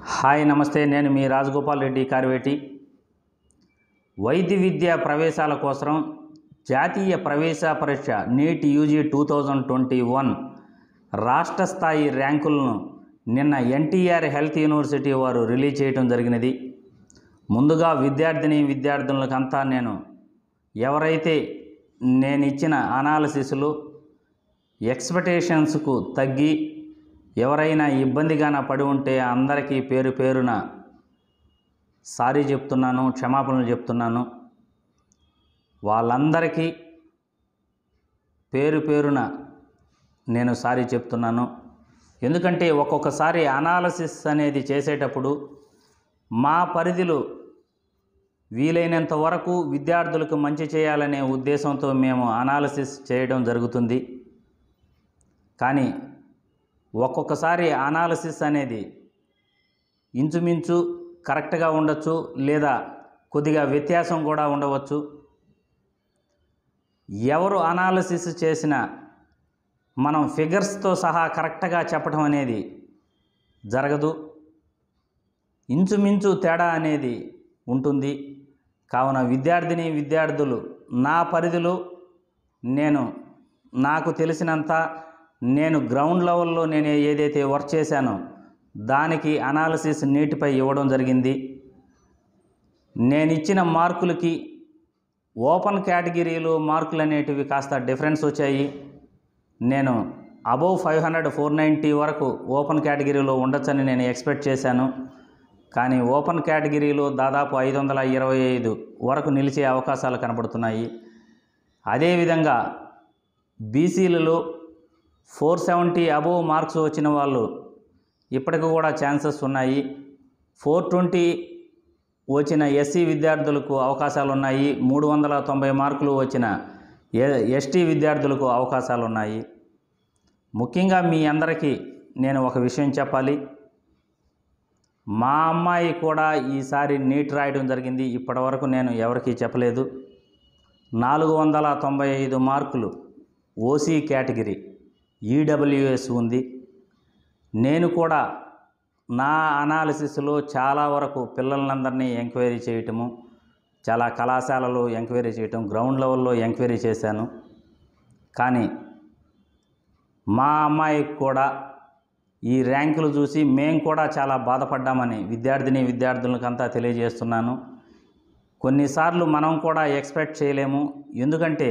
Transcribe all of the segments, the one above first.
hi నమస్తే నేను మీ రాజగోపాల్ రెడ్డి కార్వేటి వైద్య విద్య ప్రవేశాల కోసం జాతీయ ప్రవేశ పరీక్ష NEET UG two thousand twenty one రాష్ట్ర స్థాయి ర్యాంకులను నిన్న ఎన్టీఆర్ హెల్త్ యూనివర్సిటీ వారు రిలీజ్ చేయడం జరిగినది ముందుగా విద్యార్థిని విద్యార్థులకంతా నేను ఎవరైతే నేను ఇచ్చిన అనాలసిస్లు ఎక్స్పెక్టేషన్స్కు తగ్గి ఎవరైనా ఇబ్బందిగాన పడి ఉంటే అందరికీ పేరు పేరున సారీ చెప్తున్నాను క్షమాపణలు చెప్తున్నాను వాళ్ళందరికీ పేరు పేరున నేను సారీ చెప్తున్నాను ఎందుకంటే ఒక్కొక్కసారి అనాలసిస్ అనేది చేసేటప్పుడు మా పరిధిలో వీలైనంత వరకు విద్యార్థులకు మంచి చేయాలనే ఉద్దేశంతో మేము అనాలసిస్ చేయడం జరుగుతుంది కానీ ఒక్కొక్కసారి అనాలసిస్ అనేది ఇంచుమించు కరెక్ట్గా ఉండొచ్చు లేదా కొద్దిగా వ్యత్యాసం కూడా ఉండవచ్చు ఎవరు అనాలసిస్ చేసినా మనం ఫిగర్స్తో సహా కరెక్ట్గా చెప్పడం అనేది జరగదు ఇంచుమించు తేడా అనేది ఉంటుంది కావున విద్యార్థిని విద్యార్థులు నా పరిధిలో నేను నాకు తెలిసినంత నేను గ్రౌండ్ లెవెల్లో నేను ఏదైతే వర్క్ చేశానో దానికి అనాలసిస్ నీటిపై ఇవ్వడం జరిగింది నేను ఇచ్చిన మార్కులకి ఓపెన్ కేటగిరీలో మార్కులు అనేటివి కాస్త డిఫరెన్స్ వచ్చాయి నేను above five hundred four ninety వరకు ఓపెన్ కేటగిరీలో ఉండొచ్చని నేను ఎక్స్పెక్ట్ చేశాను కానీ ఓపెన్ కేటగిరీలో దాదాపు ఐదు వందల ఇరవై ఐదు వరకు నిలిచే అవకాశాలు కనబడుతున్నాయి అదేవిధంగా బీసీలలో ఫోర్ సెవెంటీ అబోవ్ మార్క్స్ వచ్చిన వాళ్ళు ఇప్పటికి కూడా ఛాన్సెస్ ఉన్నాయి ఫోర్ ట్వంటీ వచ్చిన ఎస్సీ విద్యార్థులకు అవకాశాలు ఉన్నాయి మూడు వందల తొంభై మార్కులు వచ్చిన ఎ- ఎస్టీ విద్యార్థులకు అవకాశాలు ఉన్నాయి ముఖ్యంగా మీ అందరికీ నేను ఒక విషయం చెప్పాలి మా అమ్మాయి కూడా ఈసారి నీట్ రాయడం జరిగింది ఇప్పటివరకు నేను ఎవరికీ చెప్పలేదు నాలుగు వందల తొంభై ఐదు మార్కులు ఓసీ కేటగిరీ ఈడబ్ల్యూఎస్ ఉంది నేను కూడా నా అనాలిసిస్లో చాలా వరకు పిల్లలందరినీ ఎంక్వైరీ చేయటము చాలా కళాశాలలో ఎంక్వైరీ చేయటం గ్రౌండ్ లెవెల్లో ఎంక్వైరీ చేశాను కానీ మా అమ్మాయికి కూడా ఈ ర్యాంకులు చూసి మేము కూడా చాలా బాధపడ్డామని విద్యార్థిని విద్యార్థులకంతా తెలియజేస్తున్నాను కొన్నిసార్లు మనం కూడా ఎక్స్పెక్ట్ చేయలేము ఎందుకంటే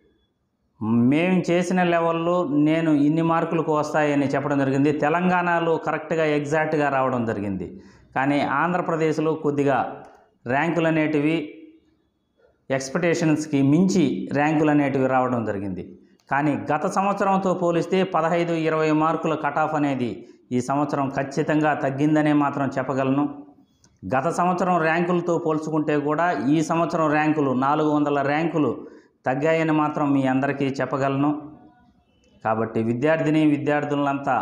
మేము చేసిన లెవెల్లో నేను ఇన్ని మార్కులకు వస్తాయని చెప్పడం జరిగింది తెలంగాణలో కరెక్ట్గా ఎగ్జాక్ట్గా రావడం జరిగింది కానీ ఆంధ్రప్రదేశ్లో కొద్దిగా ర్యాంకులు అనేటివి ఎక్స్పెక్టేషన్స్కి మించి ర్యాంకులు అనేటివి రావడం జరిగింది కానీ గత సంవత్సరంతో పోలిస్తే పదహైదు ఇరవై మార్కుల కట్ ఆఫ్ అనేది ఈ సంవత్సరం ఖచ్చితంగా తగ్గిందనే మాత్రం చెప్పగలను గత సంవత్సరం ర్యాంకులతో పోల్చుకుంటే కూడా ఈ సంవత్సరం ర్యాంకులు నాలుగు వందల ర్యాంకులు తగ్గాయని మాత్రం మీ అందరికీ చెప్పగలను కాబట్టి విద్యార్థిని విద్యార్థులంతా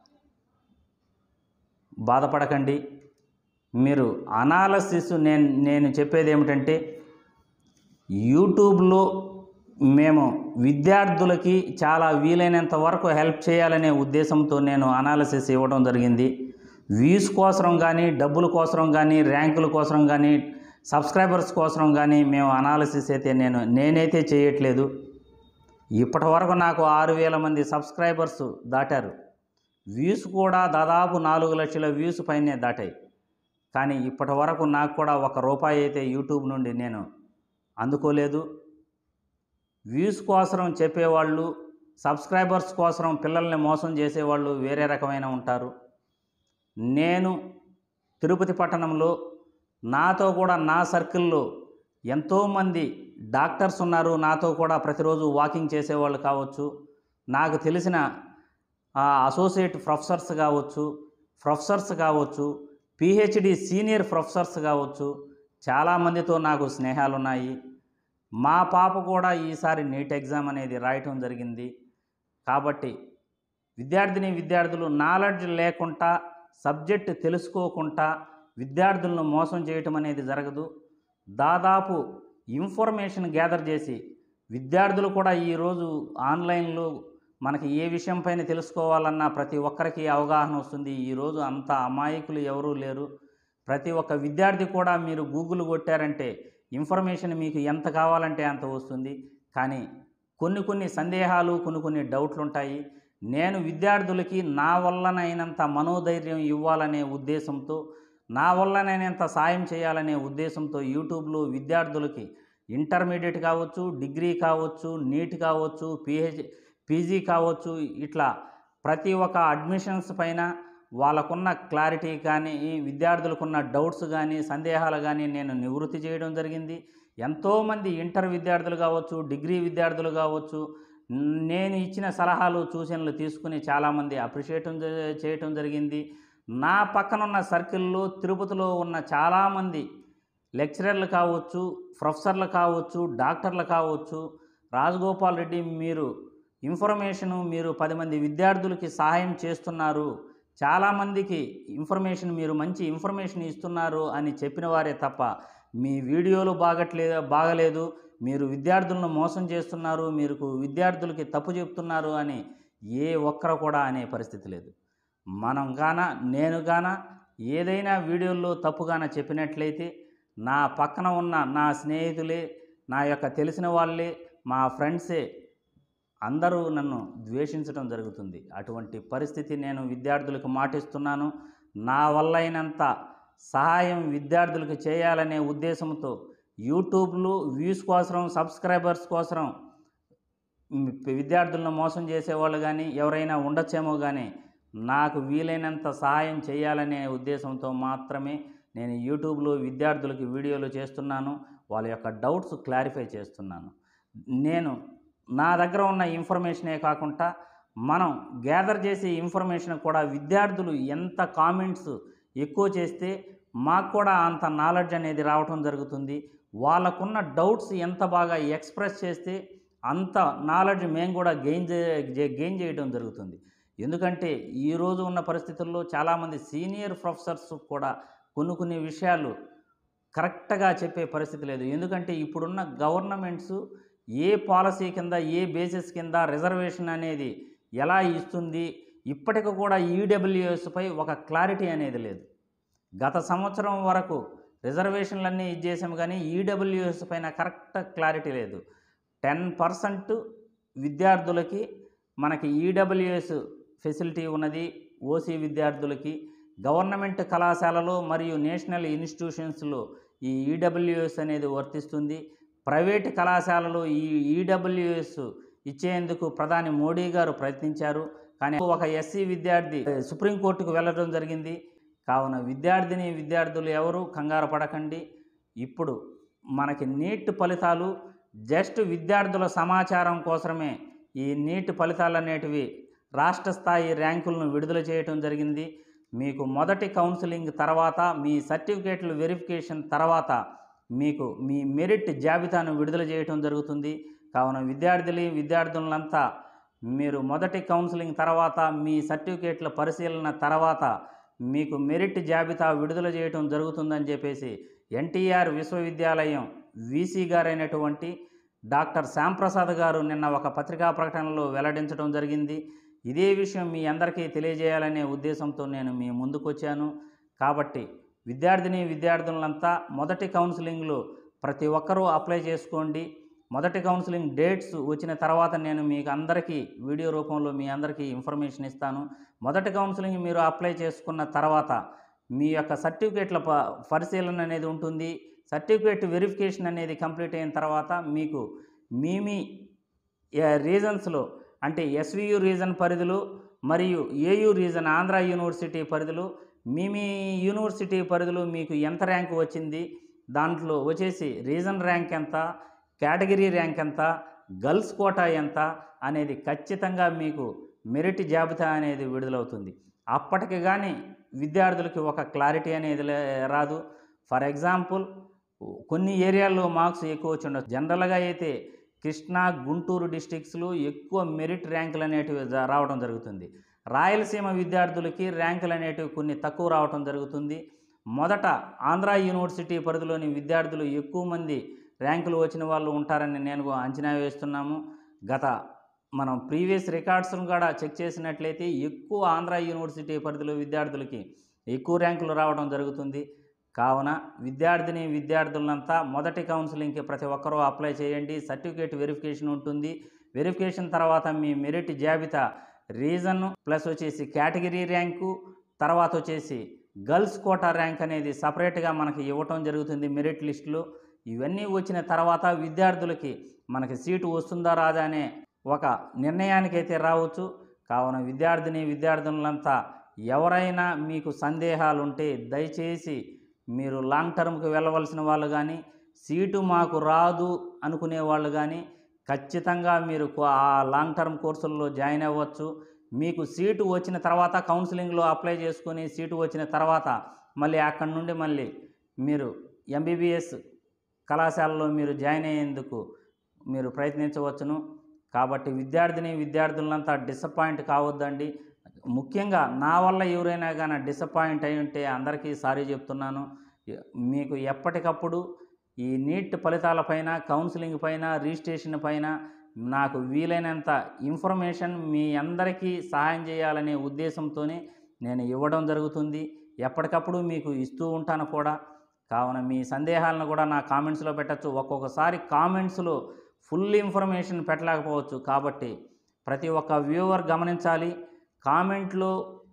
బాధపడకండి మీరు అనాలసిస్ నేను నేను చెప్పేది ఏమిటంటే యూట్యూబ్లో మేము విద్యార్థులకి చాలా వీలైనంత వరకు హెల్ప్ చేయాలనే ఉద్దేశంతో నేను అనాలసిస్ ఇవ్వడం జరిగింది వ్యూస్ కోసం కానీ డబ్బుల కోసం కానీ ర్యాంకుల కోసం కానీ సబ్స్క్రైబర్స్ కోసం కానీ మేము అనాలసిస్ అయితే నేను నేనైతే చేయట్లేదు ఇప్పటి వరకు నాకు ఆరు వేల మంది సబ్స్క్రైబర్స్ దాటారు వ్యూస్ కూడా దాదాపు నాలుగు లక్షల వ్యూస్ పైనే దాటాయి కానీ ఇప్పటి వరకు నాకు కూడా ఒక రూపాయి అయితే యూట్యూబ్ నుండి నేను అందుకోలేదు వ్యూస్ కోసం చెప్పేవాళ్ళు సబ్స్క్రైబర్స్ కోసం పిల్లల్ని మోసం చేసేవాళ్ళు వేరే రకమైన ఉంటారు నేను తిరుపతి పట్టణంలో నాతో కూడా నా సర్కిల్లో ఎంతోమంది డాక్టర్స్ ఉన్నారు నాతో కూడా ప్రతిరోజు వాకింగ్ చేసేవాళ్ళు కావచ్చు నాకు తెలిసిన ఆ, అసోసియేట్ ప్రొఫెసర్స్ కావచ్చు ప్రొఫెసర్స్ కావచ్చు పిహెచ్డి సీనియర్ ప్రొఫెసర్స్ కావచ్చు చాలామందితో నాకు స్నేహాలు ఉన్నాయి మా పాప కూడా ఈసారి నీట్ ఎగ్జామ్ అనేది రాయటం జరిగింది కాబట్టి విద్యార్థిని విద్యార్థులు నాలెడ్జ్ లేకుండా సబ్జెక్ట్ తెలుసుకోకుండా విద్యార్థులను మోసం చేయటం అనేది జరగదు దాదాపు ఇన్ఫర్మేషన్ గ్యాదర్ చేసి విద్యార్థులు కూడా ఈరోజు ఆన్లైన్లో మనకి ఏ విషయం పైన తెలుసుకోవాలన్నా ప్రతి ఒక్కరికి అవగాహన వస్తుంది ఈరోజు అంత అమాయకులు ఎవరూ లేరు ప్రతి ఒక్క విద్యార్థి కూడా మీరు గూగుల్ కొట్టారంటే ఇన్ఫర్మేషన్ మీకు ఎంత కావాలంటే అంత వస్తుంది కానీ కొన్ని కొన్ని సందేహాలు కొన్ని కొన్ని డౌట్లు ఉంటాయి నేను విద్యార్థులకి నా వల్లనైనంత మనోధైర్యం ఇవ్వాలనే ఉద్దేశంతో నా వల్లనైనంత సాయం చేయాలనే ఉద్దేశంతో యూట్యూబ్లో విద్యార్థులకి ఇంటర్మీడియట్ కావచ్చు డిగ్రీ కావచ్చు నీట్ కావచ్చు పిహెచ్ పీజీ కావచ్చు ఇట్లా ప్రతి ఒక్క అడ్మిషన్స్ పైన వాళ్ళకున్న క్లారిటీ కానీ విద్యార్థులకున్న డౌట్స్ కానీ సందేహాలు కానీ నేను నివృత్తి చేయడం జరిగింది ఎంతోమంది ఇంటర్ విద్యార్థులు కావచ్చు డిగ్రీ విద్యార్థులు కావచ్చు నేను ఇచ్చిన సలహాలు సూచనలు తీసుకుని చాలామంది అప్రిషియేట్ చేయటం జరిగింది నా పక్కనున్న సర్కిల్లో తిరుపతిలో ఉన్న చాలామంది లెక్చరర్లు కావచ్చు ప్రొఫెసర్లు కావచ్చు డాక్టర్లు కావచ్చు రాజగోపాల్ రెడ్డి మీరు ఇన్ఫర్మేషను మీరు పది మంది విద్యార్థులకి సహాయం చేస్తున్నారు చాలామందికి ఇన్ఫర్మేషన్ మీరు మంచి ఇన్ఫర్మేషన్ ఇస్తున్నారు అని చెప్పిన వారే తప్ప మీ వీడియోలు బాగట్లేదు బాగలేదు మీరు విద్యార్థులను మోసం చేస్తున్నారు మీరు విద్యార్థులకి తప్పు చెప్తున్నారు అని ఏ ఒక్కరు కూడా అనే పరిస్థితి లేదు మనం గాన నేను గాన ఏదైనా వీడియోల్లో తప్పుగాన చెప్పినట్లయితే నా పక్కన ఉన్న నా స్నేహితులే నా యొక్క తెలిసిన వాళ్ళే మా ఫ్రెండ్సే అందరూ నన్ను ద్వేషించడం జరుగుతుంది అటువంటి పరిస్థితి నేను విద్యార్థులకు మాటిస్తున్నాను నా వల్ల అయినంత సహాయం విద్యార్థులకు చేయాలనే ఉద్దేశంతో యూట్యూబ్లో వ్యూస్ కోసం సబ్స్క్రైబర్స్ కోసం మ్, విద్యార్థులను మోసం చేసేవాళ్ళు కానీ ఎవరైనా ఉండొచ్చేమో కానీ నాకు వీలైనంత సహాయం చేయాలనే ఉద్దేశంతో మాత్రమే నేను యూట్యూబ్లో విద్యార్థులకు వీడియోలు చేస్తున్నాను వాళ్ళ యొక్క డౌట్స్ క్లారిఫై చేస్తున్నాను నేను నా దగ్గర ఉన్న ఇన్ఫర్మేషనే కాకుండా మనం గ్యాదర్ చేసే ఇన్ఫర్మేషన్ కూడా విద్యార్థులు ఎంత కామెంట్స్ ఎక్కువ చేస్తే మాకు కూడా అంత నాలెడ్జ్ అనేది రావటం జరుగుతుంది వాళ్ళకున్న డౌట్స్ ఎంత బాగా ఎక్స్ప్రెస్ చేస్తే అంత నాలెడ్జ్ మేము కూడా గెయిన్ చే గెయిన్ చేయడం జరుగుతుంది ఎందుకంటే ఈరోజు ఉన్న పరిస్థితుల్లో చాలామంది సీనియర్ ప్రొఫెసర్స్ కూడా కొన్ని కొన్ని విషయాలు కరెక్ట్గా చెప్పే పరిస్థితి లేదు ఎందుకంటే ఇప్పుడున్న గవర్నమెంట్స్ ఏ పాలసీ కింద ఏ బేసిస్ కింద రిజర్వేషన్ అనేది ఎలా ఇస్తుంది ఇప్పటికి కూడా ఈడబ్ల్యూఎస్పై ఒక క్లారిటీ అనేది లేదు గత సంవత్సరం వరకు రిజర్వేషన్లన్నీ ఇచ్చేసాము కానీ ఈడబ్ల్యూఎస్ పైన కరెక్ట్ క్లారిటీ లేదు టెన్ పర్సెంట్ విద్యార్థులకి మనకి ఈడబ్ల్యూఎస్ ఫెసిలిటీ ఉన్నది ఓసీ విద్యార్థులకి గవర్నమెంట్ కళాశాలలో మరియు నేషనల్ ఇన్స్టిట్యూషన్స్లో ఈ ఈడబ్ల్యూఎస్ అనేది వర్తిస్తుంది ప్రైవేట్ కళాశాలలో ఈ ఈడబ్ల్యూఎస్ ఇచ్చేందుకు ప్రధాని మోడీ గారు ప్రయత్నించారు కానీ ఒక ఎస్సీ విద్యార్థి సుప్రీంకోర్టుకు వెళ్ళడం జరిగింది కావున విద్యార్థిని విద్యార్థులు ఎవరు కంగారు పడకండి ఇప్పుడు మనకి నీట్ ఫలితాలు జస్ట్ విద్యార్థుల సమాచారం కోసమే ఈ నీట్ ఫలితాలు అనేటివి రాష్ట్ర స్థాయి ర్యాంకులను విడుదల చేయటం జరిగింది మీకు మొదటి కౌన్సిలింగ్ తర్వాత మీ సర్టిఫికేట్లు వెరిఫికేషన్ తర్వాత మీకు మీ మెరిట్ జాబితాను విడుదల చేయటం జరుగుతుంది కావున విద్యార్థులు విద్యార్థులంతా మీరు మొదటి కౌన్సిలింగ్ తర్వాత మీ సర్టిఫికేట్ల పరిశీలన తర్వాత మీకు మెరిట్ జాబితా విడుదల చేయటం జరుగుతుందని చెప్పేసి ఎన్టీఆర్ విశ్వవిద్యాలయం వీసీ గారైనటువంటి డాక్టర్ శ్యాంప్రసాద్ గారు నిన్న ఒక పత్రికా ప్రకటనలో వెల్లడించడం జరిగింది ఇదే విషయం మీ అందరికీ తెలియజేయాలనే ఉద్దేశంతో నేను మీ ముందుకు వచ్చాను కాబట్టి విద్యార్థిని విద్యార్థులంతా మొదటి కౌన్సిలింగ్లో ప్రతి ఒక్కరూ అప్లై చేసుకోండి మొదటి కౌన్సిలింగ్ డేట్స్ వచ్చిన తర్వాత నేను మీకు అందరికీ వీడియో రూపంలో మీ అందరికీ ఇన్ఫర్మేషన్ ఇస్తాను మొదటి కౌన్సిలింగ్ మీరు అప్లై చేసుకున్న తర్వాత మీ యొక్క సర్టిఫికేట్ల ప పరిశీలన అనేది ఉంటుంది సర్టిఫికేట్ వెరిఫికేషన్ అనేది కంప్లీట్ అయిన తర్వాత మీకు మీ మీ రీజన్స్లో అంటే ఎస్వియు రీజన్ పరిధిలో మరియు ఏయు రీజన్ ఆంధ్ర యూనివర్సిటీ పరిధిలో మీ మీ యూనివర్సిటీ పరిధిలో మీకు ఎంత ర్యాంక్ వచ్చింది దాంట్లో వచ్చేసి రీజన్ ర్యాంక్ ఎంత కేటగిరీ ర్యాంక్ ఎంత గర్ల్స్ కోటా ఎంత అనేది ఖచ్చితంగా మీకు మెరిట్ జాబితా అనేది విడుదలవుతుంది అప్పటికి కానీ విద్యార్థులకి ఒక క్లారిటీ అనేది లే- రాదు ఫర్ ఎగ్జాంపుల్ కొన్ని ఏరియాల్లో మార్క్స్ ఎక్కువ వచ్చి ఉండొచ్చు జనరల్గా అయితే కృష్ణా గుంటూరు డిస్టిక్స్లో ఎక్కువ మెరిట్ ర్యాంకులు అనేటివి జ- రావడం జరుగుతుంది రాయలసీమ విద్యార్థులకి ర్యాంకులు అనేటివి కొన్ని తక్కువ రావడం జరుగుతుంది మొదట ఆంధ్ర యూనివర్సిటీ పరిధిలోని విద్యార్థులు ఎక్కువ మంది ర్యాంకులు వచ్చిన వాళ్ళు ఉంటారని నేను అంచనా వేస్తున్నాము గత మనం ప్రీవియస్ రికార్డ్స్ను కూడా చెక్ చేసినట్లయితే ఎక్కువ ఆంధ్ర యూనివర్సిటీ పరిధిలో విద్యార్థులకి ఎక్కువ ర్యాంకులు రావడం జరుగుతుంది కావున విద్యార్థిని విద్యార్థులంతా మొదటి కౌన్సిలింగ్కి ప్రతి ఒక్కరూ అప్లై చేయండి సర్టిఫికేట్ వెరిఫికేషన్ ఉంటుంది వెరిఫికేషన్ తర్వాత మీ మెరిట్ జాబితా రీజన్ ప్లస్ వచ్చేసి కేటగిరీ ర్యాంకు తర్వాత వచ్చేసి గర్ల్స్ కోటా ర్యాంక్ అనేది సపరేట్గా మనకి ఇవ్వటం జరుగుతుంది మెరిట్ లిస్టులో ఇవన్నీ వచ్చిన తర్వాత విద్యార్థులకి మనకి సీటు వస్తుందా రాదా అనే ఒక నిర్ణయానికి అయితే రావచ్చు కావున విద్యార్థిని విద్యార్థులంతా ఎవరైనా మీకు సందేహాలు ఉంటే దయచేసి మీరు లాంగ్ టర్మ్కి వెళ్ళవలసిన వాళ్ళు కానీ సీటు మాకు రాదు అనుకునే వాళ్ళు కానీ ఖచ్చితంగా మీరు కో- ఆ లాంగ్ టర్మ్ కోర్సుల్లో జాయిన్ అవ్వచ్చు మీకు సీటు వచ్చిన తర్వాత కౌన్సిలింగ్లో అప్లై చేసుకొని సీటు వచ్చిన తర్వాత మళ్ళీ అక్కడి నుండి మళ్ళీ మీరు ఎంబీబీఎస్ కళాశాలలో మీరు జాయిన్ అయ్యేందుకు మీరు ప్రయత్నించవచ్చును కాబట్టి విద్యార్థిని విద్యార్థులంతా డిసప్పాయింట్ కావద్దండి ముఖ్యంగా నా వల్ల ఎవరైనా కానీ డిసప్పాయింట్ అయి ఉంటే అందరికీ సారీ చెప్తున్నాను మీకు ఎప్పటికప్పుడు ఈ నీట్ ఫలితాలపైన కౌన్సిలింగ్ పైన రిజిస్ట్రేషన్ పైన నాకు వీలైనంత ఇన్ఫర్మేషన్ మీ అందరికీ సహాయం చేయాలనే ఉద్దేశంతోనే నేను ఇవ్వడం జరుగుతుంది ఎప్పటికప్పుడు మీకు ఇస్తూ ఉంటాను కూడా కావున మీ సందేహాలను కూడా నా కామెంట్స్లో పెట్టచ్చు ఒక్కొక్కసారి కామెంట్స్లో ఫుల్ ఇన్ఫర్మేషన్ పెట్టలేకపోవచ్చు కాబట్టి ప్రతి ఒక్క వ్యూవర్ గమనించాలి కామెంట్లో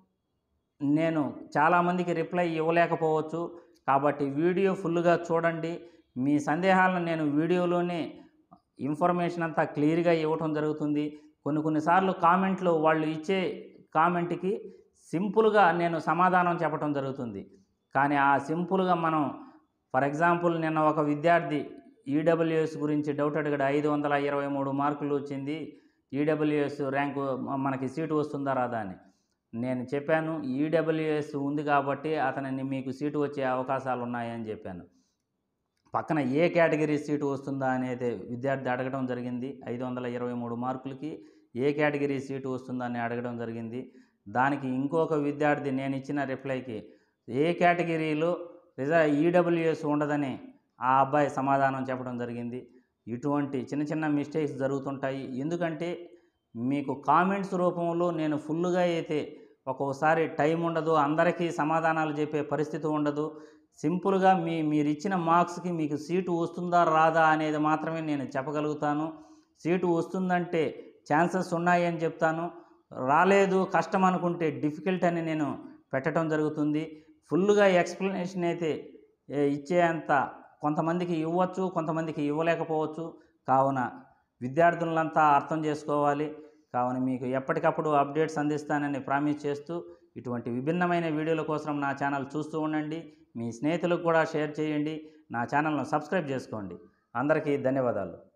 నేను చాలామందికి రిప్లై ఇవ్వలేకపోవచ్చు కాబట్టి వీడియో ఫుల్గా చూడండి మీ సందేహాలను నేను వీడియోలోనే ఇన్ఫర్మేషన్ అంతా క్లియర్గా ఇవ్వటం జరుగుతుంది కొన్ని కొన్నిసార్లు కామెంట్లు వాళ్ళు ఇచ్చే కామెంట్కి సింపుల్గా నేను సమాధానం చెప్పడం జరుగుతుంది కానీ ఆ సింపుల్గా మనం ఫర్ ఎగ్జాంపుల్ నిన్న ఒక విద్యార్థి ఈడబ్ల్యూఎస్ గురించి డౌట్ అడిగాడు ఐదు వందల ఇరవై మూడు మార్కులు వచ్చింది ఈడబ్ల్యూఎస్ ర్యాంకు మ- మనకి సీటు వస్తుందా రాదా అని నేను చెప్పాను ఈడబ్ల్యూఎస్ ఉంది కాబట్టి అతనిని మీకు సీటు వచ్చే అవకాశాలు ఉన్నాయని చెప్పాను పక్కన ఏ కేటగిరీ సీటు వస్తుందా అనేది విద్యార్థి అడగడం జరిగింది ఐదు వందల ఇరవై మూడు మార్కులకి ఏ కేటగిరీ సీటు వస్తుందా అని అడగడం జరిగింది దానికి ఇంకొక విద్యార్థి నేను ఇచ్చిన రిప్లైకి ఏ కేటగిరీలో రిజా ఈడబ్ల్యూఎస్ ఉండదని ఆ అబ్బాయి సమాధానం చెప్పడం జరిగింది ఇటువంటి చిన్న చిన్న మిస్టేక్స్ జరుగుతుంటాయి ఎందుకంటే మీకు కామెంట్స్ రూపంలో నేను ఫుల్గా అయితే ఒక్కొక్కసారి టైం ఉండదు అందరికీ సమాధానాలు చెప్పే పరిస్థితి ఉండదు సింపుల్గా మీ మీరు ఇచ్చిన మార్క్స్కి మీకు సీటు వస్తుందా రాదా అనేది మాత్రమే నేను చెప్పగలుగుతాను సీటు వస్తుందంటే ఛాన్సెస్ ఉన్నాయి అని చెప్తాను రాలేదు కష్టం అనుకుంటే డిఫికల్ట్ అని నేను పెట్టడం జరుగుతుంది ఫుల్గా ఎక్స్ప్లెనేషన్ అయితే ఏ, ఇచ్చేంత కొంతమందికి ఇవ్వచ్చు కొంతమందికి ఇవ్వలేకపోవచ్చు కావున విద్యార్థులంతా అర్థం చేసుకోవాలి కావున మీకు ఎప్పటికప్పుడు అప్డేట్స్ అందిస్తానని ప్రామిస్ చేస్తూ ఇటువంటి విభిన్నమైన వీడియోల కోసం నా ఛానల్ చూస్తూ ఉండండి మీ స్నేహితులకు కూడా షేర్ చేయండి నా ఛానల్ను సబ్స్క్రైబ్ చేసుకోండి అందరికీ ధన్యవాదాలు